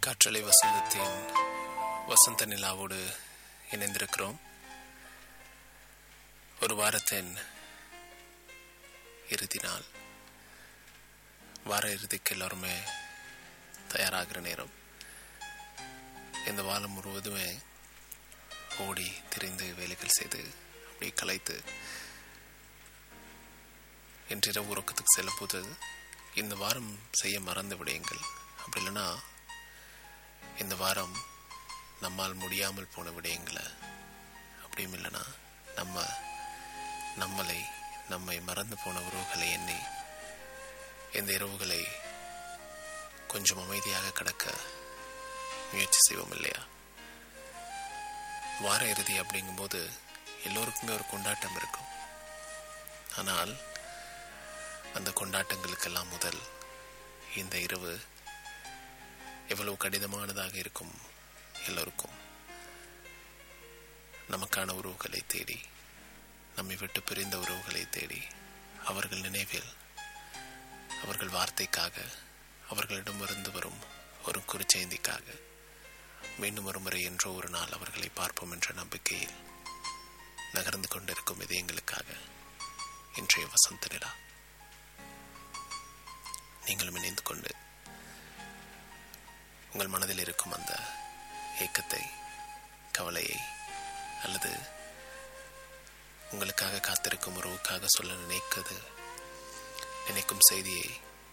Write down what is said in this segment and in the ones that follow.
காற்றலை வசந்தத்தின் வசந்த நிலாவோடு இணைந்திருக்கிறோம் ஒரு வாரத்தின் இறுதி நாள் வார இறுதிக்கு எல்லோருமே தயாராகிற நேரம் இந்த வாரம் முழுவதுமே ஓடி திரிந்து வேலைகள் செய்து அப்படியே கலைத்து இன்றிரவு உறக்கத்துக்கு செல்லும்போது இந்த வாரம் செய்ய மறந்து விடையுங்கள் அப்படி இல்லைன்னா இந்த வாரம் நம்மால் முடியாமல் போன விடயங்களை அப்படியும் இல்லைன்னா நம்ம நம்மளை நம்மை மறந்து போன உறவுகளை எண்ணி இந்த இரவுகளை கொஞ்சம் அமைதியாக கடக்க முயற்சி செய்வோம் இல்லையா வார இறுதி அப்படிங்கும்போது எல்லோருக்குமே ஒரு கொண்டாட்டம் இருக்கும் ஆனால் அந்த கொண்டாட்டங்களுக்கெல்லாம் முதல் இந்த இரவு எவ்வளவு கடினமானதாக இருக்கும் எல்லோருக்கும் நமக்கான உறவுகளை தேடி நம்மை விட்டு பிரிந்த உறவுகளை தேடி அவர்கள் நினைவில் அவர்கள் வார்த்தைக்காக அவர்களிடமிருந்து வரும் ஒரு குறுச்செய்திக்காக மீண்டும் ஒரு முறை என்றோ ஒரு நாள் அவர்களை பார்ப்போம் என்ற நம்பிக்கையில் நகர்ந்து கொண்டிருக்கும் இதயங்களுக்காக இன்றைய வசந்த நிலா நீங்களும் இணைந்து கொண்டு உங்கள் மனதில் இருக்கும் அந்த ஏக்கத்தை கவலையை அல்லது உங்களுக்காக காத்திருக்கும் உறவுக்காக சொல்ல நினைக்கிறது நினைக்கும் செய்தியை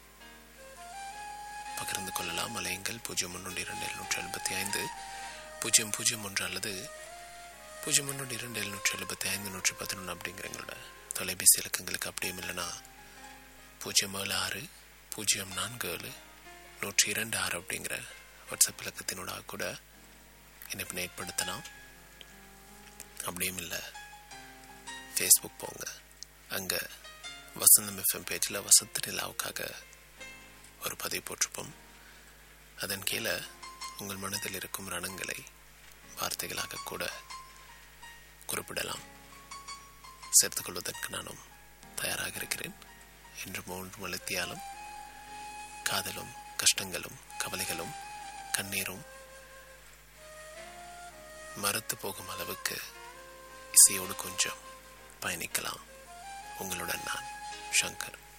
பகிர்ந்து கொள்ளலாம் அலையுங்கள் பூஜ்ஜியம் ஒன்று இரண்டு எழுநூற்றி எழுபத்தி ஐந்து பூஜ்ஜியம் பூஜ்ஜியம் ஒன்று அல்லது பூஜ்ஜியம் ஒன்று இரண்டு எழுநூற்றி எழுபத்தி ஐந்து நூற்றி பதினொன்று அப்படிங்கிற எங்களோட தொலைபேசி இலக்கங்களுக்கு அப்படியும் இல்லைன்னா பூஜ்ஜியம் ஏழு ஆறு பூஜ்ஜியம் நான்கு ஏழு நூற்றி இரண்டு ஆறு அப்படிங்கிற வாட்ஸ்அப் இலக்கத்தினூடாக கூட இணைப்பினை ஏற்படுத்தலாம் அப்படியும் இல்லை ஃபேஸ்புக் போங்க அங்கே வசந்தம் எஃப்எம் பேஜில் வசந்த நிலாவுக்காக ஒரு பதிவு போட்டிருப்போம் அதன் கீழே உங்கள் மனதில் இருக்கும் ரணங்களை வார்த்தைகளாக கூட குறிப்பிடலாம் சேர்த்துக் கொள்வதற்கு நானும் தயாராக இருக்கிறேன் இன்று மூன்று மலத்தியாலும் காதலும் கஷ்டங்களும் கவலைகளும் கண்ணீரும் மறுத்து போகும் அளவுக்கு இசையோடு கொஞ்சம் பயணிக்கலாம் உங்களுடன் நான் சங்கர்